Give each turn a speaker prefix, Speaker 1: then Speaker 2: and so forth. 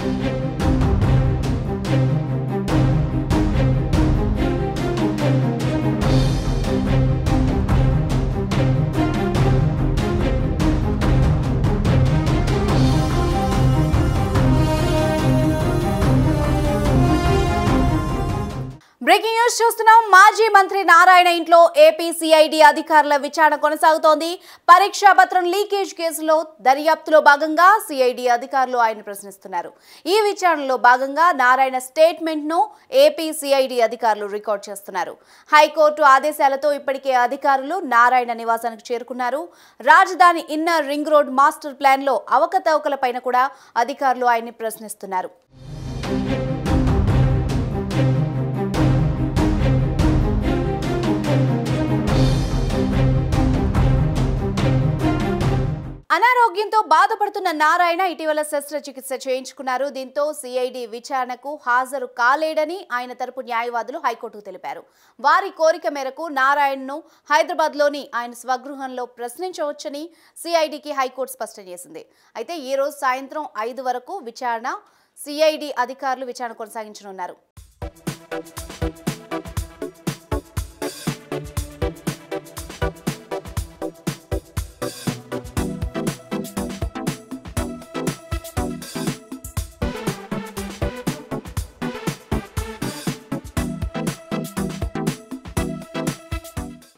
Speaker 1: breaking news చూస్తున్నాం మాజీ మంత్రి నారాయణ ఇంట్లో ఏపీ సిఐడి అధికారుల విచారణ కొనసాగుతోంది పరీక్షా పత్రం లీకేజ్ కేసులో దర్యాప్తులో భాగంగా సిఐడి అధికారులు ఆయన ప్రశ్నిస్తున్నారు ఈ విచారణలో భాగంగా నారాయణ స్టేట్మెంట్ ను ఏపీ సిఐడి అధికారులు రికార్డ్ చేస్తున్నారు హైకోర్టు ఆదేశాలతో ఇప్పటికే అధికారులు నారాయణ నివాసానికి చేరుకున్నారు రాజధాని inner ring road master plan లో అవకతవకలపైన కూడా అధికారులు ఆయన్ని ప్రశ్నిస్తున్నారు అనారోగ్యంతో బాధపడుతున్న నారాయణ ఇటీవల శస్త్రచికిత్స చేయించుకున్నారు దీంతో సిఐడి విచారణకు హాజరు కాలేడని ఆయన తరపు న్యాయవాదులు హైకోర్టుకు తెలిపారు వారి కోరిక మేరకు నారాయణను హైదరాబాద్లోని ఆయన స్వగృహంలో ప్రశ్నించవచ్చని సిఐడికి హైకోర్టు స్పష్టం చేసింది అయితే ఈ రోజు సాయంత్రం ఐదు వరకు విచారణ సిఐడి అధికారులు విచారణ కొనసాగించనున్నారు